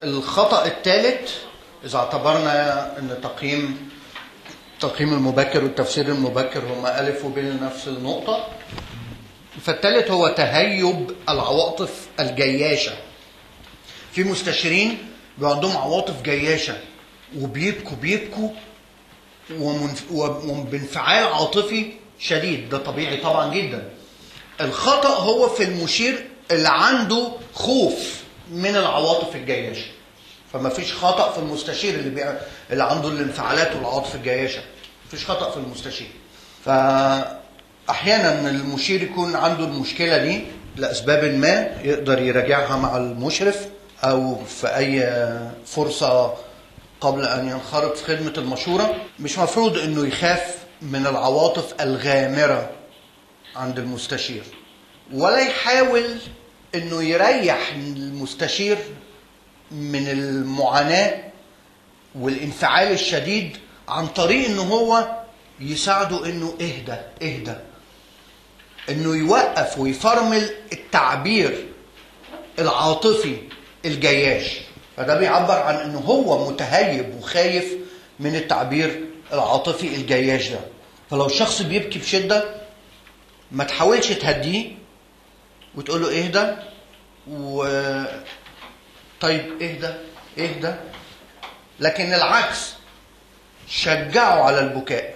الخطأ الثالث إذا اعتبرنا أن تقييم التقييم المبكر والتفسير المبكر هما ألف وب نفس النقطة فالثالث هو تهيب العواطف الجياشة في مستشارين بيبقى عندهم عواطف جياشة وبيبكوا بيبكوا ومنف- وبانفعال عاطفي شديد ده طبيعي طبعا جدا الخطأ هو في المشير اللي عنده خوف من العواطف الجياشة فما فيش خطأ في المستشير اللي بيع... اللي عنده الانفعالات والعواطف الجياشة مفيش خطأ في المستشير فأحيانا المشير يكون عنده المشكلة دي لأسباب ما يقدر يراجعها مع المشرف أو في أي فرصة قبل أن ينخرط في خدمة المشورة مش مفروض أنه يخاف من العواطف الغامرة عند المستشير ولا يحاول أنه يريح المستشير من المعاناة والانفعال الشديد عن طريق انه هو يساعده انه اهدى اهدى انه يوقف ويفرمل التعبير العاطفي الجياش فده بيعبر عن انه هو متهيب وخايف من التعبير العاطفي الجياش ده فلو الشخص بيبكي بشدة ما تحاولش تهديه وتقول له اهدى و طيب اهدى اهدى لكن العكس شجعه على البكاء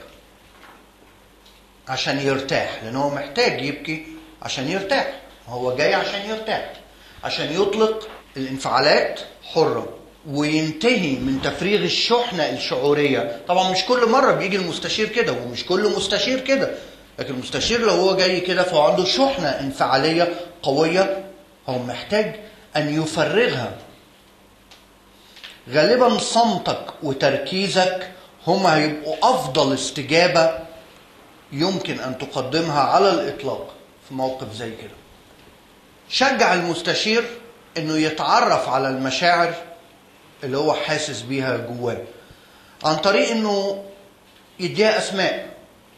عشان يرتاح لان هو محتاج يبكي عشان يرتاح هو جاي عشان يرتاح عشان يطلق الانفعالات حرة وينتهي من تفريغ الشحنة الشعورية طبعا مش كل مرة بيجي المستشير كده ومش كل مستشير كده لكن المستشير لو هو جاي كده فهو عنده شحنة انفعالية قوية هو محتاج أن يفرغها غالبا صمتك وتركيزك هما هيبقوا افضل استجابه يمكن ان تقدمها على الاطلاق في موقف زي كده شجع المستشير انه يتعرف على المشاعر اللي هو حاسس بيها جواه عن طريق انه يديها اسماء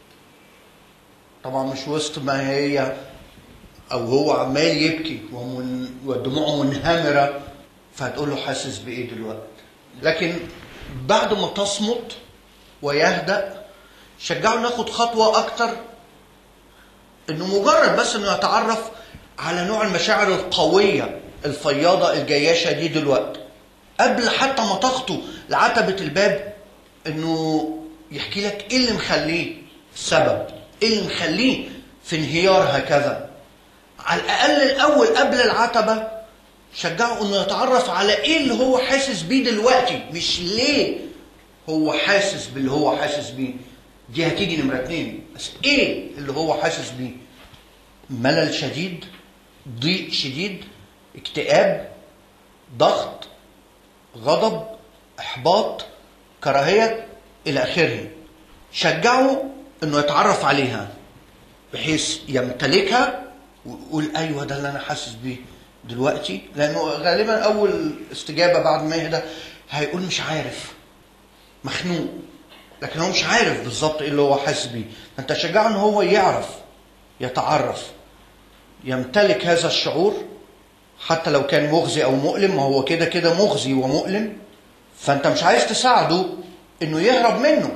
طبعا مش وسط ما هي او هو عمال يبكي ومن ودموعه منهمره فهتقول له حاسس بايه دلوقتي لكن بعد ما تصمت ويهدأ شجعه ناخد خطوة أكتر إنه مجرد بس إنه يتعرف على نوع المشاعر القوية الفياضة الجياشة دي دلوقتي قبل حتى ما تخطو لعتبة الباب إنه يحكي لك إيه اللي مخليه السبب إيه اللي مخليه في انهيار هكذا على الأقل الأول قبل العتبة شجعه انه يتعرف على ايه اللي هو حاسس بيه دلوقتي مش ليه هو حاسس باللي هو حاسس بيه دي هتيجي نمرة اتنين بس ايه اللي هو حاسس بيه ملل شديد ضيق شديد اكتئاب ضغط غضب احباط كراهية الى اخره شجعه انه يتعرف عليها بحيث يمتلكها ويقول ايوه ده اللي انا حاسس بيه دلوقتي لانه غالبا اول استجابه بعد ما يهدى هيقول مش عارف مخنوق لكن هو مش عارف بالظبط ايه اللي هو حاسس بيه فانت شجعه ان هو يعرف يتعرف يمتلك هذا الشعور حتى لو كان مغزي او مؤلم ما هو كده كده مغزي ومؤلم فانت مش عايز تساعده انه يهرب منه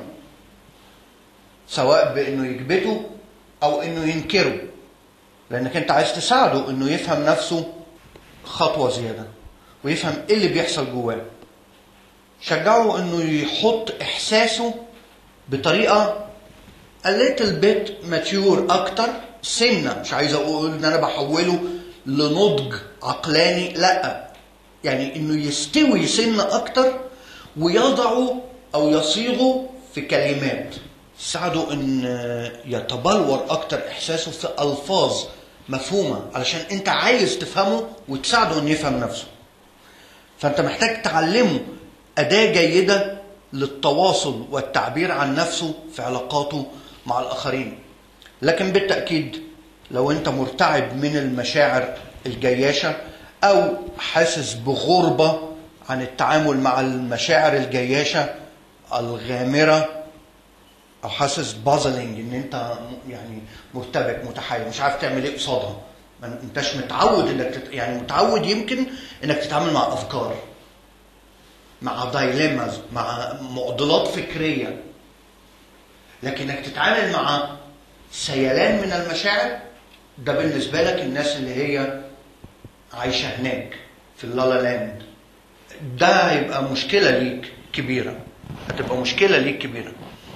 سواء بانه يكبته او انه ينكره لانك انت عايز تساعده انه يفهم نفسه خطوه زياده ويفهم ايه اللي بيحصل جواه شجعه انه يحط احساسه بطريقه a little bit mature اكتر سنه مش عايز اقول ان انا بحوله لنضج عقلاني لا يعني انه يستوي سنه اكتر ويضعه او يصيغه في كلمات ساعده ان يتبلور اكتر احساسه في الفاظ مفهومه علشان انت عايز تفهمه وتساعده انه يفهم نفسه فانت محتاج تعلمه اداه جيده للتواصل والتعبير عن نفسه في علاقاته مع الاخرين لكن بالتاكيد لو انت مرتعب من المشاعر الجياشه او حاسس بغربه عن التعامل مع المشاعر الجياشه الغامره او حاسس بازلنج ان انت يعني مرتبك متحير مش عارف تعمل ايه قصادها ما انتش متعود انك تت... يعني متعود يمكن انك تتعامل مع افكار مع دايليماز مع معضلات فكريه لكنك تتعامل مع سيلان من المشاعر ده بالنسبه لك الناس اللي هي عايشه هناك في اللالا لاند ده هيبقى مشكله ليك كبيره هتبقى مشكله ليك كبيره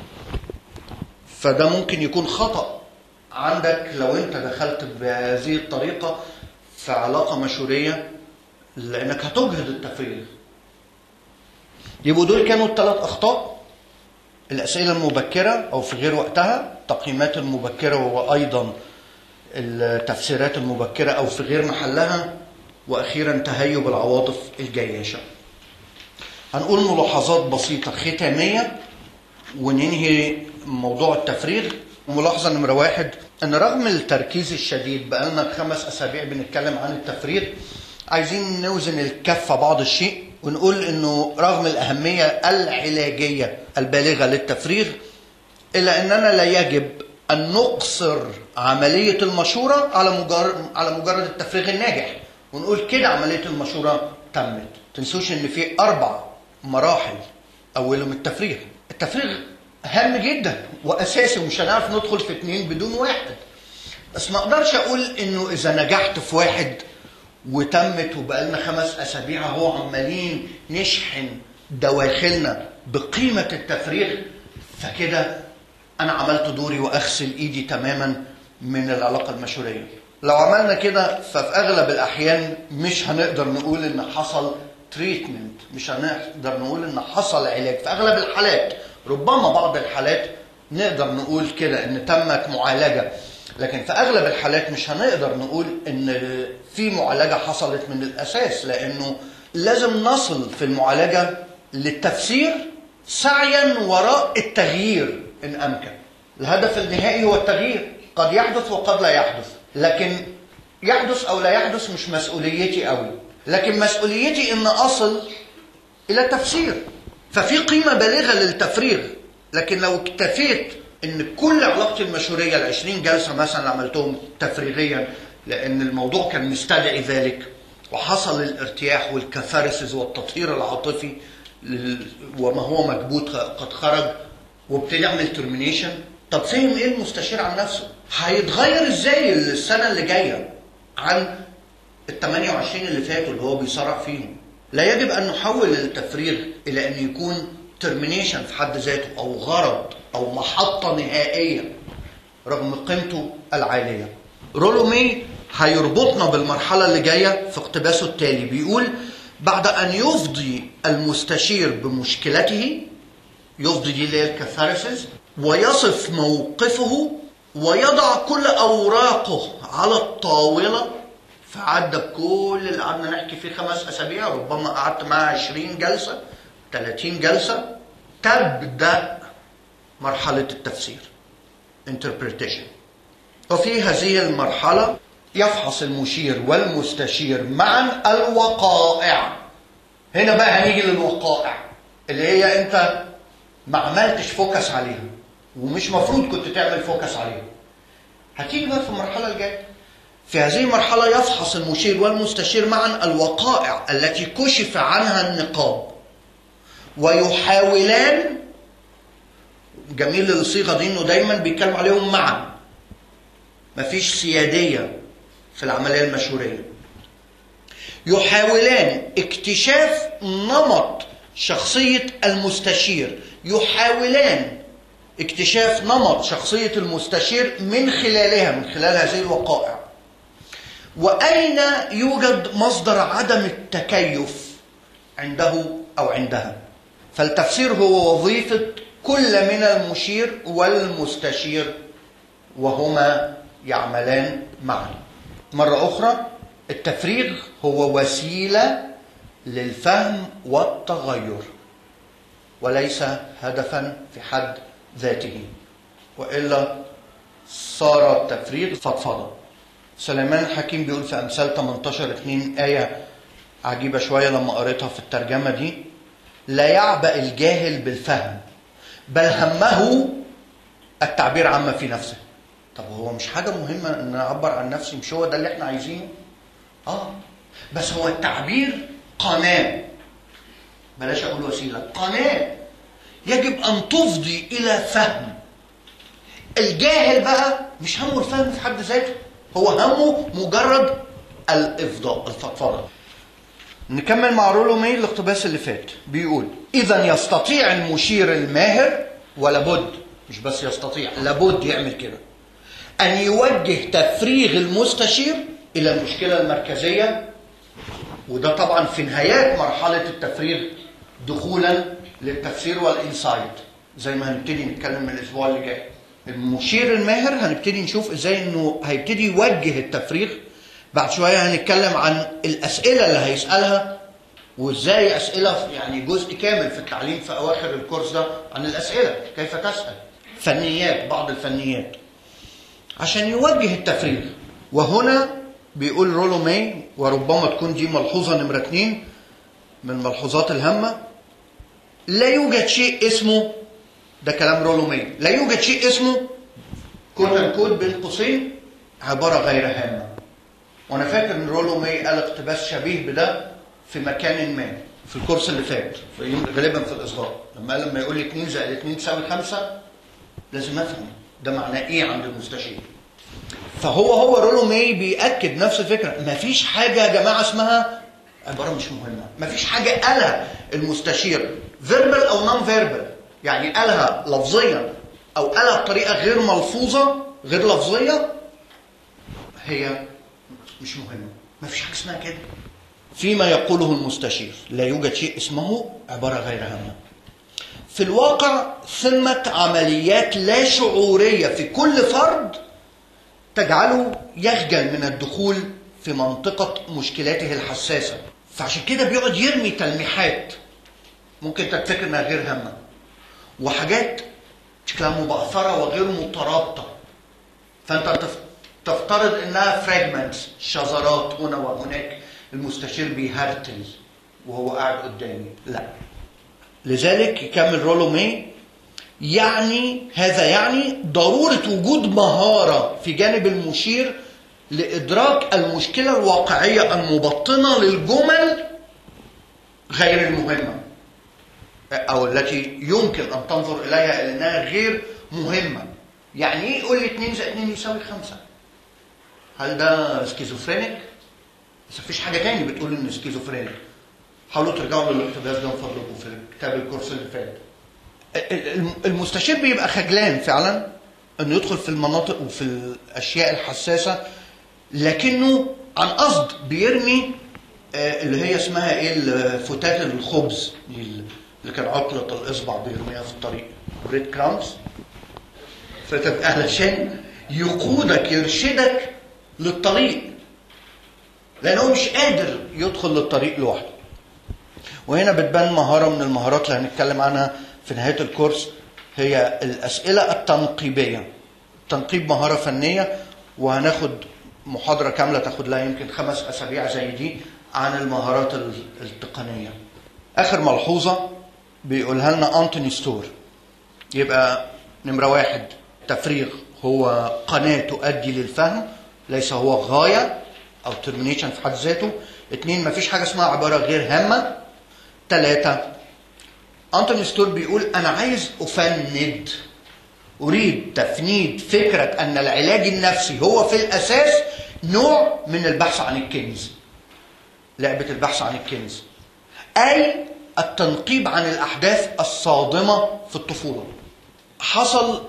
فده ممكن يكون خطا عندك لو انت دخلت بهذه الطريقه في علاقه مشوريه لانك هتجهد التفريغ يبقوا دول كانوا الثلاث اخطاء الاسئله المبكره او في غير وقتها التقييمات المبكره وايضا التفسيرات المبكره او في غير محلها واخيرا تهيب العواطف الجياشه هنقول ملاحظات بسيطه ختاميه وننهي موضوع التفريغ ملاحظه نمره واحد ان رغم التركيز الشديد بقالنا خمس اسابيع بنتكلم عن التفريغ عايزين نوزن الكفه بعض الشيء ونقول انه رغم الاهميه العلاجيه البالغه للتفريغ الا اننا لا يجب ان نقصر عمليه المشوره على مجرد على مجرد التفريغ الناجح ونقول كده عمليه المشوره تمت تنسوش ان في اربع مراحل اولهم التفريغ التفريغ هام جدا واساسي ومش هنعرف ندخل في اتنين بدون واحد بس ما اقدرش اقول انه اذا نجحت في واحد وتمت وبقالنا خمس اسابيع اهو عمالين نشحن دواخلنا بقيمه التفريغ فكده انا عملت دوري واغسل ايدي تماما من العلاقه المشوريه لو عملنا كده ففي اغلب الاحيان مش هنقدر نقول ان حصل تريتمنت مش هنقدر نقول ان حصل علاج في اغلب الحالات ربما بعض الحالات نقدر نقول كده ان تمت معالجه لكن في اغلب الحالات مش هنقدر نقول ان في معالجه حصلت من الاساس لانه لازم نصل في المعالجه للتفسير سعيا وراء التغيير ان امكن الهدف النهائي هو التغيير قد يحدث وقد لا يحدث لكن يحدث او لا يحدث مش مسؤوليتي قوي لكن مسؤوليتي ان اصل الى تفسير ففي قيمه بالغه للتفريغ لكن لو اكتفيت ان كل علاقتي المشهوريه ال 20 جلسه مثلا عملتهم تفريغيا لان الموضوع كان مستدعي ذلك وحصل الارتياح والكثارسز والتطهير العاطفي وما هو مكبوت قد خرج وابتدي اعمل ترمينيشن طب فهم ايه المستشير عن نفسه؟ هيتغير ازاي السنه اللي جايه عن ال 28 اللي فاتوا اللي هو بيصارع فيهم؟ لا يجب ان نحول التفريغ الى ان يكون ترمينيشن في حد ذاته او غرض او محطه نهائيه رغم قيمته العاليه. رولومي هيربطنا بالمرحله اللي جايه في اقتباسه التالي بيقول بعد ان يفضي المستشير بمشكلته يفضي دي اللي هي الكاثارسيس ويصف موقفه ويضع كل اوراقه على الطاوله فعدى بكل اللي قعدنا نحكي فيه خمس اسابيع ربما قعدت معاه 20 جلسه 30 جلسه تبدا مرحله التفسير interpretation وفي هذه المرحله يفحص المشير والمستشير معا الوقائع هنا بقى هنيجي للوقائع اللي هي انت ما عملتش فوكس عليها ومش مفروض كنت تعمل فوكس عليها هتيجي بقى في المرحله الجايه في هذه المرحلة يفحص المشير والمستشير معا الوقائع التي كشف عنها النقاب ويحاولان جميل الصيغة دي انه دايما بيتكلم عليهم معا مفيش سيادية في العملية المشهورية يحاولان اكتشاف نمط شخصية المستشير يحاولان اكتشاف نمط شخصية المستشير من خلالها من خلال هذه الوقائع وأين يوجد مصدر عدم التكيف عنده أو عندها فالتفسير هو وظيفة كل من المشير والمستشير وهما يعملان معا مرة أخرى التفريغ هو وسيلة للفهم والتغير وليس هدفا في حد ذاته وإلا صار التفريغ فضفضة سليمان الحكيم بيقول في أمثال 18 2 آية عجيبة شوية لما قريتها في الترجمة دي لا يعبأ الجاهل بالفهم بل همه التعبير عما في نفسه طب هو مش حاجة مهمة ان اعبر عن نفسي مش هو ده اللي احنا عايزينه اه بس هو التعبير قناة بلاش اقول وسيله قناه يجب ان تفضي الى فهم الجاهل بقى مش همه الفهم في حد ذاته هو همه مجرد الافضاء الفضفضه نكمل مع رولو مي الاقتباس اللي فات بيقول اذا يستطيع المشير الماهر ولابد مش بس يستطيع لابد يعمل كده ان يوجه تفريغ المستشير الى المشكله المركزيه وده طبعا في نهايات مرحله التفريغ دخولا للتفسير والانسايت زي ما هنبتدي نتكلم من الاسبوع اللي جاي المشير الماهر هنبتدي نشوف ازاي انه هيبتدي يوجه التفريغ بعد شويه هنتكلم عن الاسئله اللي هيسالها وازاي اسئله يعني جزء كامل في التعليم في اواخر الكورس ده عن الاسئله كيف تسال فنيات بعض الفنيات عشان يوجه التفريغ وهنا بيقول رولو ماي وربما تكون دي ملحوظه نمره اثنين من الملحوظات الهامه لا يوجد شيء اسمه ده كلام رولو ماي لا يوجد شيء اسمه كود ان كود بين قوسين عباره غير هامه وانا فاكر ان رولو ماي قال اقتباس شبيه بده في مكان ما في الكورس اللي فات في غالبا في الاصدار لما قال لما يقول لي 2 زائد 2 تساوي 5 لازم افهم ده معناه ايه عند المستشير فهو هو رولو ماي بيأكد نفس الفكره مفيش حاجه يا جماعه اسمها عباره مش مهمه مفيش حاجه قالها المستشير فيربال او نون فيربال يعني قالها لفظيا او قالها بطريقه غير ملفوظه غير لفظيه هي مش مهمه مفيش حاجه اسمها كده فيما يقوله المستشير لا يوجد شيء اسمه عباره غير هامه في الواقع ثمة عمليات لا شعورية في كل فرد تجعله يخجل من الدخول في منطقة مشكلاته الحساسة فعشان كده بيقعد يرمي تلميحات ممكن تفتكر انها غير هامة وحاجات شكلها مبعثرة وغير مترابطة فانت تفترض انها فراجمنتس شذرات هنا وهناك المستشير بيهرتل وهو قاعد قدامي لا لذلك يكمل رولو مي يعني هذا يعني ضرورة وجود مهارة في جانب المشير لإدراك المشكلة الواقعية المبطنة للجمل غير المهمة أو التي يمكن أن تنظر إليها لأنها غير مهمة يعني إيه يقول لي 2 زائد 2 يساوي 5 هل ده سكيزوفرينيك؟ بس مفيش حاجة تاني بتقول إنه سكيزوفرينيك حاولوا ترجعوا للاقتباس ده من فضلكم في كتاب الكورس اللي فات المستشير بيبقى خجلان فعلا انه يدخل في المناطق وفي الاشياء الحساسه لكنه عن قصد بيرمي اللي هي اسمها ايه فتات الخبز اللي كان عقلة الاصبع بيرميها في الطريق بريد كرامز فتبقى علشان يقودك يرشدك للطريق لانه مش قادر يدخل للطريق لوحده وهنا بتبان مهارة من المهارات اللي هنتكلم عنها في نهاية الكورس هي الأسئلة التنقيبية التنقيب مهارة فنية وهناخد محاضرة كاملة تاخد لها يمكن خمس أسابيع زي دي عن المهارات التقنية آخر ملحوظة بيقولها لنا أنتوني ستور يبقى نمرة واحد تفريغ هو قناة تؤدي للفهم ليس هو غاية أو ترمينيشن في حد ذاته اثنين مفيش حاجة اسمها عبارة غير هامة ثلاثة أنتوني ستور بيقول أنا عايز أفند أريد تفنيد فكرة أن العلاج النفسي هو في الأساس نوع من البحث عن الكنز لعبة البحث عن الكنز أي التنقيب عن الأحداث الصادمة في الطفولة حصل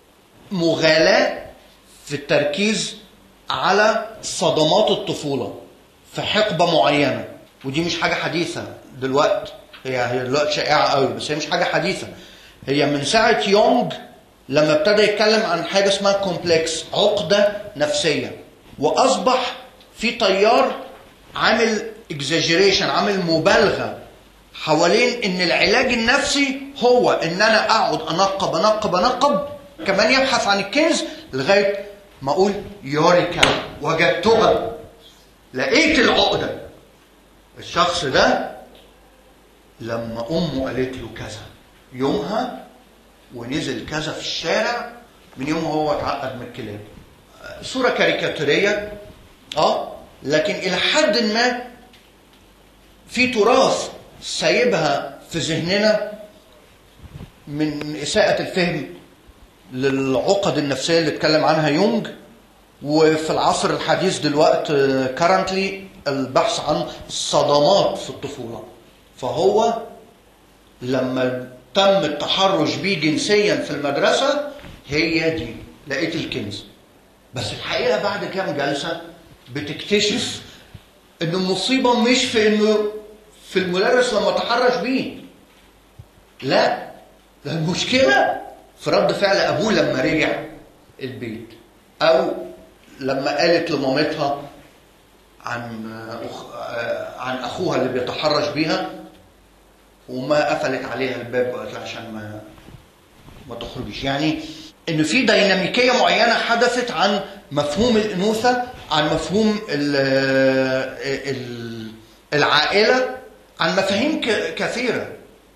مغالاة في التركيز على صدمات الطفولة في حقبة معينة ودي مش حاجة حديثة دلوقتي هي هي دلوقتي شائعة قوي بس هي مش حاجة حديثة هي من ساعة يونج لما ابتدى يتكلم عن حاجة اسمها كومبلكس عقدة نفسية وأصبح في تيار عامل اكزاجيريشن عامل مبالغة حوالين ان العلاج النفسي هو ان انا اقعد انقب انقب انقب كمان يبحث عن الكنز لغايه ما اقول يوريكا وجدتها لقيت العقده الشخص ده لما امه قالت له كذا يومها ونزل كذا في الشارع من يوم هو اتعقد من الكلاب صوره كاريكاتيريه اه لكن الى حد ما في تراث سايبها في ذهننا من إساءة الفهم للعقد النفسية اللي اتكلم عنها يونج وفي العصر الحديث دلوقتي كارنتلي البحث عن صدمات في الطفولة فهو لما تم التحرش بيه جنسيا في المدرسة هي دي لقيت الكنز بس الحقيقة بعد كام جلسة بتكتشف ان المصيبة مش في انه في المدرس لما تحرش بيه لا ده المشكلة في رد فعل ابوه لما رجع البيت او لما قالت لمامتها عن أخ... عن اخوها اللي بيتحرش بيها وما قفلت عليها الباب وقالت لها عشان ما ما تخرجيش يعني ان في ديناميكيه معينه حدثت عن مفهوم الانوثه عن مفهوم ال ال العائله عن مفاهيم ك- كثيره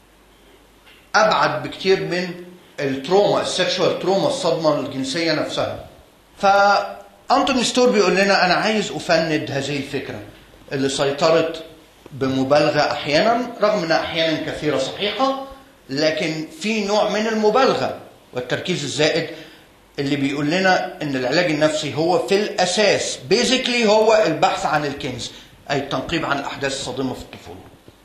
ابعد بكتير من التروما السكشوال تروما الصدمه الجنسيه نفسها فانتوني ستور بيقول لنا انا عايز افند هذه الفكره اللي سيطرت بمبالغه احيانا رغم انها احيانا كثيره صحيحه لكن في نوع من المبالغه والتركيز الزائد اللي بيقول لنا ان العلاج النفسي هو في الاساس بيزيكلي هو البحث عن الكنز اي التنقيب عن الاحداث الصادمه في الطفوله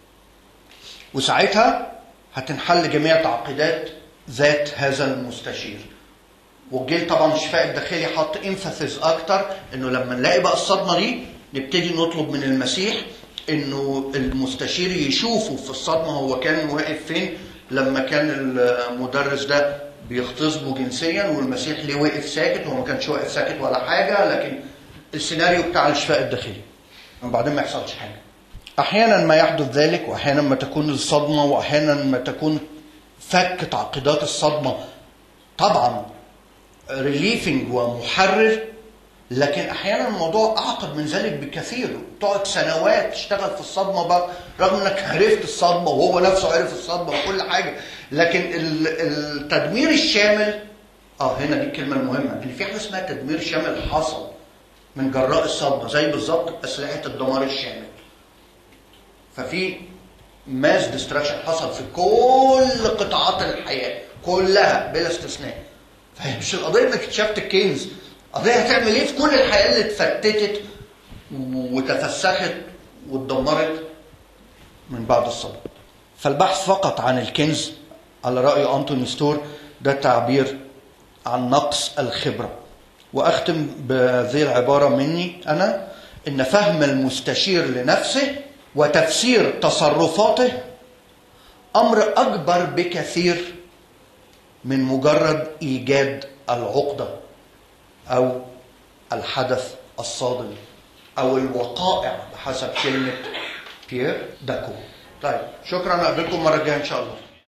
وساعتها هتنحل جميع تعقيدات ذات هذا المستشير والجيل طبعا الشفاء الداخلي حط انفاسيز اكتر انه لما نلاقي بقى الصدمه دي نبتدي نطلب من المسيح انه المستشير يشوفه في الصدمه هو كان واقف فين لما كان المدرس ده بيغتصبه جنسيا والمسيح ليه وقف ساكت هو ما كانش واقف ساكت ولا حاجه لكن السيناريو بتاع الشفاء الداخلي وبعدين ما يحصلش حاجه احيانا ما يحدث ذلك واحيانا ما تكون الصدمه واحيانا ما تكون فك تعقيدات الصدمه طبعا ريليفنج ومحرر لكن احيانا الموضوع اعقد من ذلك بكثير تقعد سنوات تشتغل في الصدمه بقى رغم انك عرفت الصدمه وهو نفسه عرف الصدمه وكل حاجه لكن ال- التدمير الشامل اه هنا دي الكلمه المهمه ان في حاجه اسمها تدمير شامل حصل من جراء الصدمه زي بالظبط اسلحه الدمار الشامل ففي ماس ديستراكشن حصل في كل قطاعات الحياه كلها بلا استثناء فهي مش القضيه انك اكتشفت الكنز قضيه هتعمل ايه في كل الحياه اللي اتفتتت وتفسخت واتدمرت من بعد الصدمه فالبحث فقط عن الكنز على راي انتوني ستور ده تعبير عن نقص الخبره واختم بهذه العباره مني انا ان فهم المستشير لنفسه وتفسير تصرفاته امر اكبر بكثير من مجرد ايجاد العقده او الحدث الصادم او الوقائع بحسب كلمه بيير داكو طيب شكرا اقابلكم المره الجايه ان شاء الله